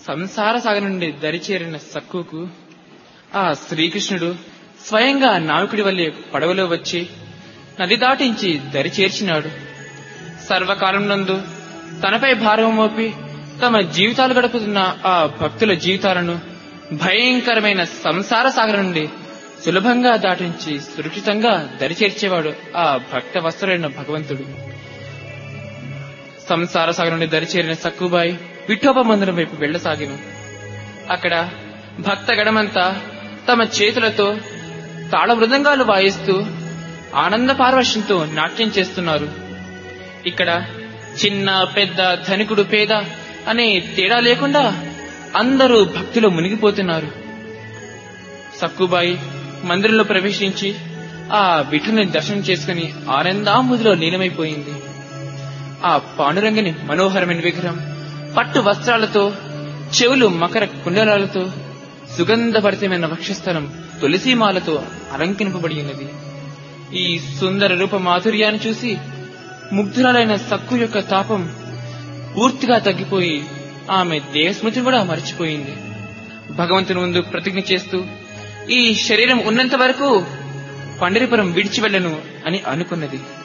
సంసార సాగర్ నుండి దరిచేరిన సక్కుకు ఆ శ్రీకృష్ణుడు స్వయంగా నావికుడి వల్లే పడవలో వచ్చి నది దాటించి దరి చేర్చినాడు సర్వకాలం నందు తనపై భారం మోపి తమ జీవితాలు గడుపుతున్న ఆ భక్తుల జీవితాలను భయంకరమైన సంసార సాగరం నుండి సులభంగా దాటించి సురక్షితంగా దరిచేర్చేవాడు ఆ భక్త వస్త్రుడైన భగవంతుడు సంసార సాగరం నుండి దరిచేరిన సక్కుబాయి విఠోబ మందిరం వైపు వెళ్లసాగిను అక్కడ భక్త గడమంతా తమ చేతులతో తాళ మృదంగాలు వాయిస్తూ ఆనంద పారవశ్యంతో నాట్యం చేస్తున్నారు ఇక్కడ చిన్న పెద్ద ధనికుడు పేద అనే తేడా లేకుండా అందరూ భక్తిలో మునిగిపోతున్నారు సక్కుబాయి మందిరంలో ప్రవేశించి ఆ విఠుని దర్శనం చేసుకుని ఆనందాంబుదిలో లీనమైపోయింది ఆ పాండురంగని మనోహరమైన విగ్రహం పట్టు వస్త్రాలతో చెవులు మకర కుండలాలతో సుగంధభరితమైన వక్షస్థలం తులసీమాలతో అలంకరింపబడి ఉన్నది ఈ సుందర రూప మాధుర్యాన్ని చూసి ముగ్ధురాలైన సక్కు యొక్క తాపం పూర్తిగా తగ్గిపోయి ఆమె దేవస్మృతిని కూడా మర్చిపోయింది భగవంతుని ముందు ప్రతిజ్ఞ చేస్తూ ఈ శరీరం ఉన్నంత వరకు పండరిపురం విడిచి వెళ్ళను అని అనుకున్నది